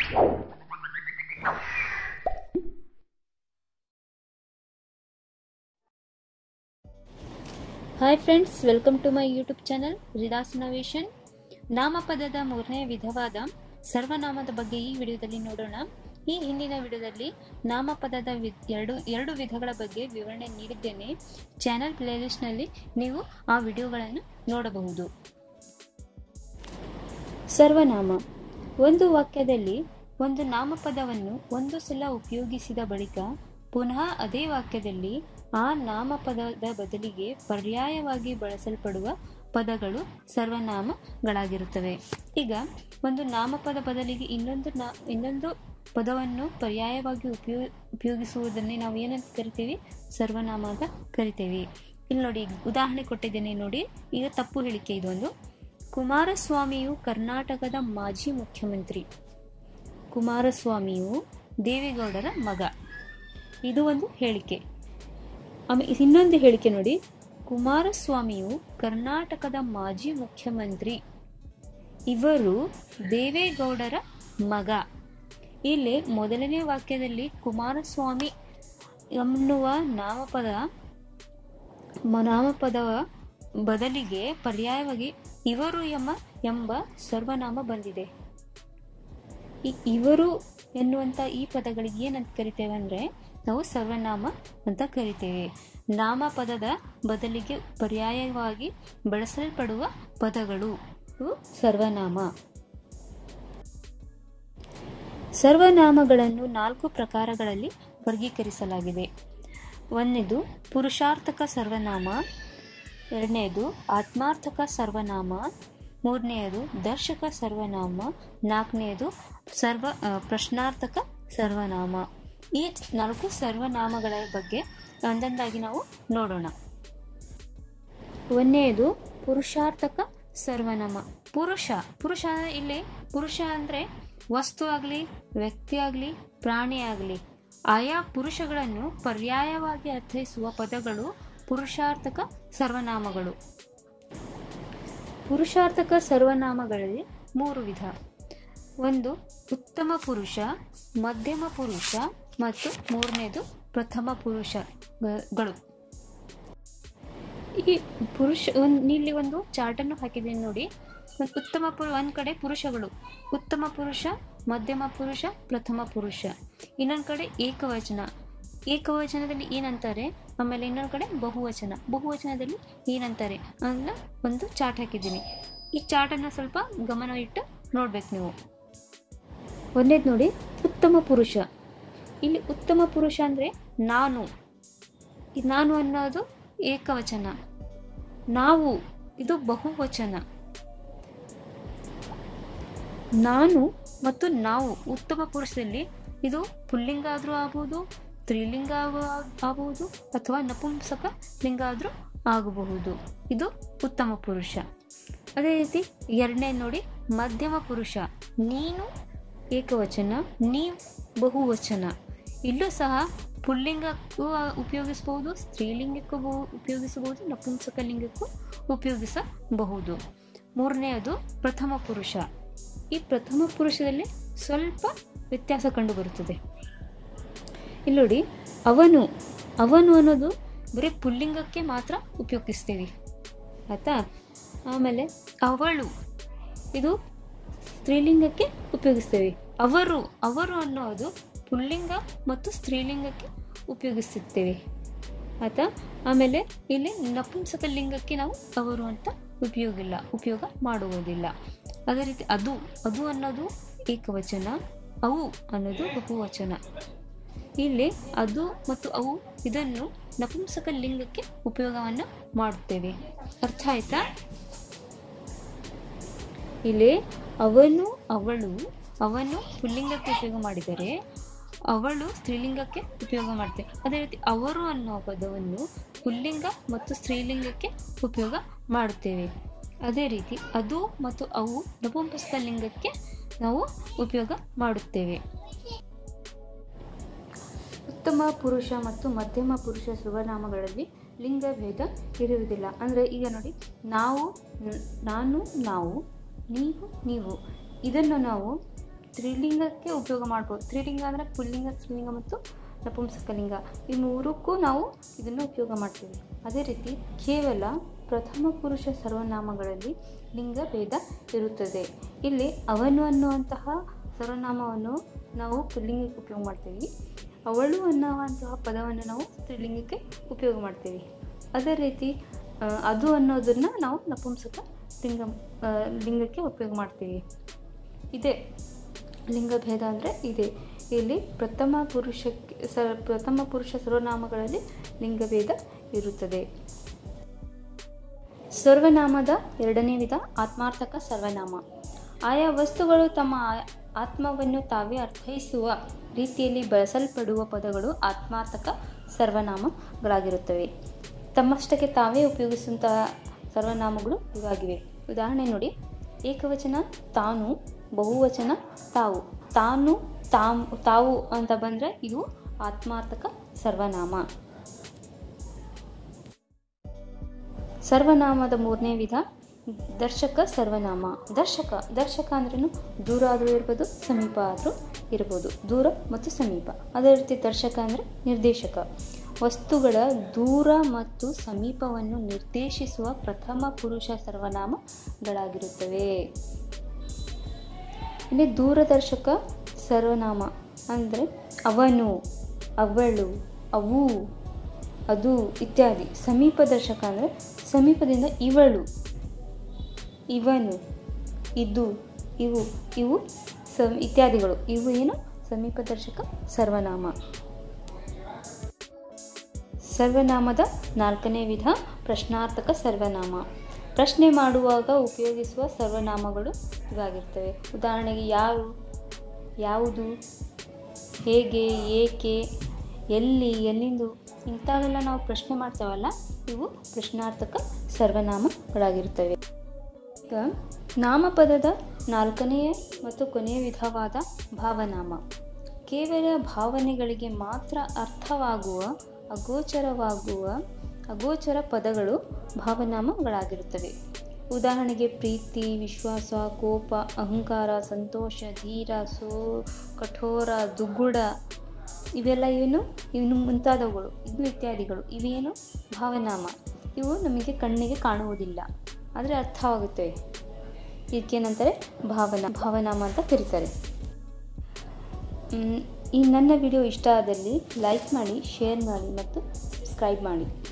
hi friends welcome to my YouTube channel ರಿದಾಸ್ ನವೇಶನ್ ನಾಮಪದದ ಮೂರನೇ ವಿಧವಾದ ಸರ್ವನಾಮದ ಬಗ್ಗೆ ಈ ವಿಡಿಯೋದಲ್ಲಿ ನೋಡೋಣ ಈ ಹಿಂದಿನ ವಿಡಿಯೋದಲ್ಲಿ ನಾಮಪದದ ವಿ ಎರಡು ಎರಡು ವಿಧಗಳ ಬಗ್ಗೆ ವಿವರಣೆ ನೀಡಿದ್ದೇನೆ ಚಾನಲ್ ಪ್ಲೇಲಿಸ್ಟ್ನಲ್ಲಿ ನೀವು ಆ ವಿಡಿಯೋಗಳನ್ನು ನೋಡಬಹುದು ಸರ್ವನಾಮ ಒಂದು ವಾಕ್ಯದಲ್ಲಿ ಒಂದು ನಾಮಪದವನ್ನು ಒಂದು ಸಲ ಉಪಯೋಗಿಸಿದ ಬಳಿಕ ಪುನಃ ಅದೇ ವಾಕ್ಯದಲ್ಲಿ ಆ ನಾಮಪದದ ಬದಲಿಗೆ ಪರ್ಯಾಯವಾಗಿ ಬಳಸಲ್ಪಡುವ ಪದಗಳು ಸರ್ವನಾಮಗಳಾಗಿರುತ್ತವೆ ಈಗ ಒಂದು ನಾಮಪದ ಬದಲಿಗೆ ಇನ್ನೊಂದು ನಾ ಇನ್ನೊಂದು ಪದವನ್ನು ಪರ್ಯಾಯವಾಗಿ ಉಪಯೋ ಉಪಯೋಗಿಸುವುದನ್ನೇ ನಾವು ಏನಂತ ಕರಿತೀವಿ ಸರ್ವನಾಮ ಅಂತ ಕರಿತೇವೆ ಇಲ್ಲಿ ನೋಡಿ ಈಗ ಉದಾಹರಣೆ ಕೊಟ್ಟಿದ್ದೇನೆ ನೋಡಿ ಈಗ ತಪ್ಪು ಹೇಳಿಕೆ ಇದೊಂದು ಕುಮಾರಸ್ವಾಮಿಯು ಕರ್ನಾಟಕದ ಮಾಜಿ ಮುಖ್ಯಮಂತ್ರಿ ಕುಮಾರಸ್ವಾಮಿಯು ದೇವೇಗೌಡರ ಮಗ ಇದು ಒಂದು ಹೇಳಿಕೆ ಆಮೇಲೆ ಇನ್ನೊಂದು ಹೇಳಿಕೆ ನೋಡಿ ಕುಮಾರಸ್ವಾಮಿಯು ಕರ್ನಾಟಕದ ಮಾಜಿ ಮುಖ್ಯಮಂತ್ರಿ ಇವರು ದೇವೇಗೌಡರ ಮಗ ಇಲ್ಲಿ ಮೊದಲನೇ ವಾಕ್ಯದಲ್ಲಿ ಕುಮಾರಸ್ವಾಮಿ ಎನ್ನುವ ನಾಮಪದ ಮ- ನಾಮಪದವ ಬದಲಿಗೆ ಪರ್ಯಾಯವಾಗಿ ಇವರು ಎಂಬ ಎಂಬ ಸರ್ವನಾಮ ಬಂದಿದೆ ಈ ಇವರು ಎನ್ನುವಂಥ ಈ ಪದಗಳಿಗೆ ಏನಂತ ಕರಿತೇವೆ ಅಂದರೆ ನಾವು ಸರ್ವನಾಮ ಅಂತ ಕರಿತೇವೆ ನಾಮಪದದ ಬದಲಿಗೆ ಪರ್ಯಾಯವಾಗಿ ಬಳಸಲ್ಪಡುವ ಪದಗಳು ಇವು ಸರ್ವನಾಮ ಸರ್ವನಾಮಗಳನ್ನು ನಾಲ್ಕು ಪ್ರಕಾರಗಳಲ್ಲಿ ವರ್ಗೀಕರಿಸಲಾಗಿದೆ ಒಂದನೇದು ಪುರುಷಾರ್ಥಕ ಸರ್ವನಾಮ ಎರಡನೆಯದು ಆತ್ಮಾರ್ಥಕ ಸರ್ವನಾಮ ಮೂರನೆಯದು ದರ್ಶಕ ಸರ್ವನಾಮ ನಾಲ್ಕನೆಯದು ಸರ್ವ ಆ, ಪ್ರಶ್ನಾರ್ಥಕ ಸರ್ವನಾಮ ಈ ನಾಲ್ಕು ಸರ್ವನಾಮಗಳ ಬಗ್ಗೆ ಒಂದೊಂದಾಗಿ ನಾವು ನೋಡೋಣ ಒಂದನೆಯದು ಪುರುಷಾರ್ಥಕ ಸರ್ವನಾಮ ಪುರುಷ ಪುರುಷ ಇಲ್ಲಿ ಪುರುಷ ಅಂದರೆ ವಸ್ತು ಆಗಲಿ ವ್ಯಕ್ತಿ ಆಗಲಿ ಪ್ರಾಣಿ ಆಗಲಿ ಆಯಾ ಪುರುಷಗಳನ್ನು ಪರ್ಯಾಯವಾಗಿ ಅರ್ಥೈಸುವ ಪದಗಳು ಪುರುಷಾರ್ಥಕ ಸರ್ವನಾಮಗಳು ಪುರುಷಾರ್ಥಕ ಸರ್ವನಾಮಗಳಲ್ಲಿ ಮೂರು ವಿಧ ಒಂದು ಉತ್ತಮ ಪುರುಷ ಮಧ್ಯಮ ಪುರುಷ ಮತ್ತು ಮೂರನೇದು ಪ್ರಥಮ ಪುರುಷಗಳು ಈ ಪುರುಷ ಒಂದು ಇಲ್ಲಿ ಒಂದು ಚಾರ್ಟನ್ನು ಹಾಕಿದ್ದೀನಿ ನೋಡಿ ಒಂದು ಉತ್ತಮ ಪುರು ಒಂದು ಕಡೆ ಪುರುಷಗಳು ಉತ್ತಮ ಪುರುಷ ಮಧ್ಯಮ ಪುರುಷ ಪ್ರಥಮ ಪುರುಷ ಇನ್ನೊಂದು ಕಡೆ ಏಕವಚನ ಏಕವಚನದಲ್ಲಿ ಏನಂತಾರೆ ಆಮೇಲೆ ಇನ್ನೊಂದು ಕಡೆ ಬಹುವಚನ ಬಹುವಚನದಲ್ಲಿ ಏನಂತಾರೆ ಅನ್ನೋ ಒಂದು ಚಾರ್ಟ್ ಹಾಕಿದ್ದೀನಿ ಈ ಚಾರ್ಟನ್ನು ಸ್ವಲ್ಪ ಗಮನ ಇಟ್ಟು ನೋಡ್ಬೇಕು ನೀವು ಒಂದೇದು ನೋಡಿ ಉತ್ತಮ ಪುರುಷ ಇಲ್ಲಿ ಉತ್ತಮ ಪುರುಷ ಅಂದರೆ ನಾನು ಈ ನಾನು ಅನ್ನೋದು ಏಕವಚನ ನಾವು ಇದು ಬಹುವಚನ ನಾನು ಮತ್ತು ನಾವು ಉತ್ತಮ ಪುರುಷದಲ್ಲಿ ಇದು ಪುಲ್ಲಿಂಗ ಆದರೂ ಆಗ್ಬೋದು ಸ್ತ್ರೀಲಿಂಗ ಆಗ- ಆಗಬಹುದು ಅಥವಾ ನಪುಂಸಕ ಲಿಂಗ ಆದರೂ ಆಗಬಹುದು ಇದು ಉತ್ತಮ ಪುರುಷ ಅದೇ ರೀತಿ ಎರಡನೇ ನೋಡಿ ಮಧ್ಯಮ ಪುರುಷ ನೀನು ಏಕವಚನ ನೀವು ಬಹುವಚನ ಇಲ್ಲೂ ಸಹ ಪುಲ್ಲಿಂಗಕ್ಕೂ ಆ, ಉಪಯೋಗಿಸಬಹುದು ಸ್ತ್ರೀಲಿಂಗಕ್ಕೂ ಬಹು- ಉಪಯೋಗಿಸಬಹುದು ನಪುಂಸಕ ಲಿಂಗಕ್ಕೂ ಉಪಯೋಗಿಸಬಹುದು ಮೂರನೆಯದು ಪ್ರಥಮ ಪುರುಷ ಈ ಪ್ರಥಮ ಪುರುಷದಲ್ಲಿ ಸ್ವಲ್ಪ ವ್ಯತ್ಯಾಸ ಕಂಡುಬರುತ್ತದೆ ಇಲ್ಲಿ ನೋಡಿ ಅವನು ಅವನು ಅನ್ನೋದು ಬರೀ ಪುಲ್ಲಿಂಗಕ್ಕೆ ಮಾತ್ರ ಉಪಯೋಗಿಸ್ತೀವಿ ಆಯ್ತಾ ಆಮೇಲೆ ಅವಳು ಇದು ಸ್ತ್ರೀಲಿಂಗಕ್ಕೆ ಉಪಯೋಗಿಸ್ತೇವೆ ಅವರು ಅವರು ಅನ್ನೋದು ಪುಲ್ಲಿಂಗ ಮತ್ತು ಸ್ತ್ರೀಲಿಂಗಕ್ಕೆ ಉಪಯೋಗಿಸುತ್ತೇವೆ ಆಯ್ತಾ ಆಮೇಲೆ ಇಲ್ಲಿ ನಪುಂಸಕ ಲಿಂಗಕ್ಕೆ ನಾವು ಅವರು ಅಂತ ಉಪಯೋಗ ಇಲ್ಲ ಉಪಯೋಗ ಮಾಡುವುದಿಲ್ಲ ಅದೇ ರೀತಿ ಅದು ಅದು ಅನ್ನೋದು ಏಕವಚನ ಅವು ಅನ್ನೋದು ಬಹುವಚನ ಇಲ್ಲಿ ಅದು ಮತ್ತು ಅವು ಇದನ್ನು ನಪುಂಸಕ ಲಿಂಗಕ್ಕೆ ಉಪಯೋಗವನ್ನು ಮಾಡುತ್ತೇವೆ ಅರ್ಥ ಆಯ್ತಾ ಇಲ್ಲಿ ಅವನು ಅವಳು ಅವನು ಪುಲ್ಲಿಂಗಕ್ಕೆ ಉಪಯೋಗ ಮಾಡಿದರೆ ಅವಳು ಸ್ತ್ರೀಲಿಂಗಕ್ಕೆ ಉಪಯೋಗ ಮಾಡ್ತೇವೆ ಅದೇ ರೀತಿ ಅವರು ಅನ್ನೋ ಪದವನ್ನು ಪುಲ್ಲಿಂಗ ಮತ್ತು ಸ್ತ್ರೀಲಿಂಗಕ್ಕೆ ಉಪಯೋಗ ಮಾಡುತ್ತೇವೆ ಅದೇ ರೀತಿ ಅದು ಮತ್ತು ಅವು ನಪುಂಸಕ ಲಿಂಗಕ್ಕೆ ನಾವು ಉಪಯೋಗ ಮಾಡುತ್ತೇವೆ ಉತ್ತಮ ಪುರುಷ ಮತ್ತು ಮಧ್ಯಮ ಪುರುಷ ಸರ್ವನಾಮಗಳಲ್ಲಿ ಲಿಂಗಭೇದ ಇರುವುದಿಲ್ಲ ಅಂದರೆ ಈಗ ನೋಡಿ ನಾವು ನ- ನಾನು ನಾವು ನೀವು ನೀವು ಇದನ್ನು ನಾವು ಸ್ತ್ರೀಲಿಂಗಕ್ಕೆ ಉಪಯೋಗ ಮಾಡ್ಬೋದು ಸ್ತ್ರೀಲಿಂಗ ಅಂದರೆ ಪುಲ್ಲಿಂಗ ಸ್ತ್ರೀಲಿಂಗ ಮತ್ತು ನಪುಂಸಕಲಿಂಗ ಈ ಮೂರಕ್ಕೂ ನಾವು ಇದನ್ನು ಉಪಯೋಗ ಮಾಡ್ತೀವಿ ಅದೇ ರೀತಿ ಕೇವಲ ಪ್ರಥಮ ಪುರುಷ ಸರ್ವನಾಮಗಳಲ್ಲಿ ಲಿಂಗ ಭೇದ ಇರುತ್ತದೆ ಇಲ್ಲಿ ಅವನು ಅನ್ನುವಂತಹ ಸರ್ವನಾಮವನ್ನು ನಾವು ಪುಲ್ಲಿಂಗಕ್ಕೆ ಉಪಯೋಗ ಮಾಡ್ತೀವಿ ಅವಳು ಅನ್ನುವಂತಹ ಪದವನ್ನು ನಾವು ಸ್ತ್ರೀಲಿಂಗಕ್ಕೆ ಉಪಯೋಗ ಮಾಡ್ತೀವಿ ಅದೇ ರೀತಿ ಆ, ಅದು ಅನ್ನೋದನ್ನು ನಾವು ನಪುಂಸಕ ಲಿಂಗ ಆ, ಲಿಂಗಕ್ಕೆ ಉಪಯೋಗ ಮಾಡ್ತೀವಿ ಇದೆ ಲಿಂಗಭೇದ ಅಂದರೆ ಇದೆ ಇಲ್ಲಿ ಪ್ರಥಮ ಪುರುಷಕ್ಕೆ ಸ ಪ್ರಥಮ ಪುರುಷ ಸರ್ವನಾಮಗಳಲ್ಲಿ ಲಿಂಗಭೇದ ಇರುತ್ತದೆ ಸರ್ವನಾಮದ ಎರಡನೇ ವಿಧ ಆತ್ಮಾರ್ಥಕ ಸರ್ವನಾಮ ಆಯಾ ವಸ್ತುಗಳು ತಮ್ಮ ಆ- ಆತ್ಮವನ್ನು ತಾವೇ ಅರ್ಥೈಸುವ ರೀತಿಯಲ್ಲಿ ಬಳಸಲ್ಪಡುವ ಪದಗಳು ಆತ್ಮಾರ್ಥಕ ಸರ್ವನಾಮಗಳಾಗಿರುತ್ತವೆ ತಮ್ಮಷ್ಟಕ್ಕೆ ತಾವೇ ಉಪಯೋಗಿಸುವಂತಹ ಸರ್ವನಾಮಗಳು ಇವಾಗಿವೆ ಉದಾಹರಣೆ ನೋಡಿ ಏಕವಚನ ತಾನು ಬಹುವಚನ ತಾವು ತಾನು ತಾಮ್ ತಾವು ಅಂತ ಬಂದರೆ ಇದು ಆತ್ಮಾರ್ಥಕ ಸರ್ವನಾಮ ಸರ್ವನಾಮದ ಮೂರನೇ ವಿಧ ದರ್ಶಕ ಸರ್ವನಾಮ ದರ್ಶಕ ದರ್ಶಕ ಅಂದ್ರೂ ದೂರ ಆದರೂ ಇರ್ಬೋದು ಸಮೀಪ ಆದರೂ ಇರ್ಬೋದು ದೂರ ಮತ್ತು ಸಮೀಪ ಅದೇ ರೀತಿ ದರ್ಶಕ ಅಂದರೆ ನಿರ್ದೇಶಕ ವಸ್ತುಗಳ ದೂರ ಮತ್ತು ಸಮೀಪವನ್ನು ನಿರ್ದೇಶಿಸುವ ಪ್ರಥಮ ಪುರುಷ ಸರ್ವನಾಮಗಳಾಗಿರುತ್ತವೆ ಇಲ್ಲಿ ದೂರದರ್ಶಕ ಸರ್ವನಾಮ ಅಂದರೆ ಅವನು ಅವಳು ಅವು ಅದು ಇತ್ಯಾದಿ ಸಮೀಪ ದರ್ಶಕ ಅಂದರೆ ಸಮೀಪದಿಂದ ಇವಳು ಇವನು ಇದು ಇವು ಇವು ಸಮ್ ಇತ್ಯಾದಿಗಳು ಇವು ಏನು ಸಮೀಪ ದರ್ಶಕ ಸರ್ವನಾಮ ಸರ್ವನಾಮದ ನಾಲ್ಕನೇ ವಿಧ ಪ್ರಶ್ನಾರ್ಥಕ ಸರ್ವನಾಮ ಪ್ರಶ್ನೆ ಮಾಡುವಾಗ ಉಪಯೋಗಿಸುವ ಸರ್ವನಾಮಗಳು ಇವಾಗಿರ್ತವೆ ಉದಾಹರಣೆಗೆ ಯಾರು ಯಾವುದು ಹೇಗೆ ಏಕೆ ಎಲ್ಲಿ ಎಲ್ಲಿಂದು ಇಂಥವೆಲ್ಲ ನಾವು ಪ್ರಶ್ನೆ ಮಾಡ್ತೇವಲ್ಲ ಇವು ಪ್ರಶ್ನಾರ್ಥಕ ಸರ್ವನಾಮಗಳಾಗಿರ್ತವೆ ಈಗ ನಾಮಪದದ ನಾಲ್ಕನೆಯ ಮತ್ತು ಕೊನೆಯ ವಿಧವಾದ ಭಾವನಾಮ ಕೇವಲ ಭಾವನೆಗಳಿಗೆ ಮಾತ್ರ ಅರ್ಥವಾಗುವ ಅಗೋಚರವಾಗುವ ಅಗೋಚರ ಪದಗಳು ಭಾವನಾಮಗಳಾಗಿರುತ್ತವೆ ಉದಾಹರಣೆಗೆ ಪ್ರೀತಿ ವಿಶ್ವಾಸ ಕೋಪ ಅಹಂಕಾರ ಸಂತೋಷ ಧೀರ ಸೋ ಕಠೋರ ದುಗ್ಗುಡ ಇವೆಲ್ಲ ಏನು ಇನ್ನು ಮುಂತಾದವುಗಳು ಇದು ಇತ್ಯಾದಿಗಳು ಇವೇನು ಭಾವನಾಮ ಇವು ನಮಗೆ ಕಣ್ಣಿಗೆ ಕಾಣುವುದಿಲ್ಲ ಆದರೆ ಅರ್ಥವಾಗುತ್ತವೆ ಇದಕ್ಕೇನಂತಾರೆ ಭಾವನಾ ಭಾವನಾಮ ಅಂತ ಕರೀತಾರೆ ಮ್, ಈ ನನ್ನ ವಿಡಿಯೋ ಇಷ್ಟ ಆದಲ್ಲಿ ಲೈಕ್ ಮಾಡಿ ಶೇರ್ ಮಾಡಿ ಮತ್ತು ಸಬ್ಸ್ಕ್ರೈಬ್ ಮಾಡಿ